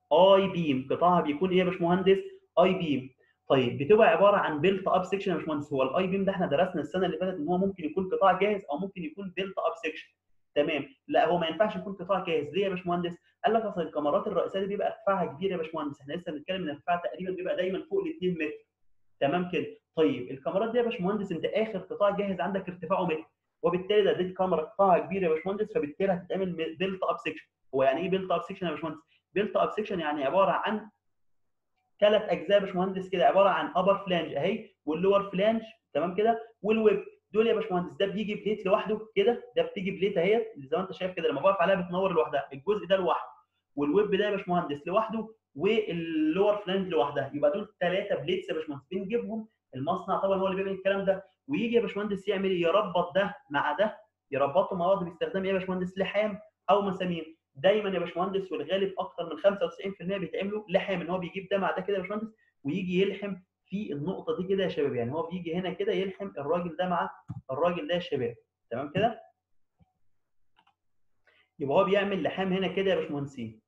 اي بيم قطاعها بيكون ايه يا باشمهندس اي بيم طيب بتبقى عباره عن بيلت اب سيكشن يا باشمهندس هو الاي بيم ده احنا درسنا السنه اللي فاتت ان هو ممكن يكون قطاع جاهز او ممكن يكون بيلت اب سيكشن تمام لا هو ما ينفعش يكون قطاع جاهز ليه يا باشمهندس قال لك اصل الكاميرات الرئيسيه دي بيبقى ارتفاعها كبير يا باشمهندس احنا لسه بنتكلم ان ارتفاعها تقريبا بيبقى دايما فوق ال 2 متر تمام كده طيب الكاميرات دي يا باشمهندس انت اخر قطاع جاهز عندك ارتفاعه متر وبالتالي ده دي كاميرا قطاعها كبير يا باشمهندس فبالتالي هتتعمل بيلت اب سيكشن هو يعني ايه بيلت اب سيكشن يا باشمهندس بيلت اب سيكشن يعني عباره عن ثلاث اجزاء يا باشمهندس كده عباره عن ابر فلانج اهي واللور فلانج تمام كده والويب دول يا باشمهندس ده بيجي بليت لوحده كده ده بتيجي بليت اهي زي ما انت شايف كده لما بقف عليها بتنور لوحدها الجزء ده لوحده والويب ده يا باشمهندس لوحده واللور فلانج لوحدها يبقى دول ثلاثه بليتس يا باشمهندس بنجيبهم المصنع طبعا هو اللي بيعمل الكلام ده ويجي يا باشمهندس يعمل ايه يربط ده مع ده يربطهم مع بعض باستخدام ايه يا باشمهندس لحام او مسامير دايما يا باشمهندس والغالب اكتر من 95% بيتعملوا لحام ان هو بيجيب ده مع ده كده يا باشمهندس ويجي يلحم في النقطه دي كده يا شباب يعني هو بيجي هنا كده يلحم الراجل ده مع الراجل ده يا شباب تمام كده يبقى هو بيعمل لحام هنا كده يا باشمهندسين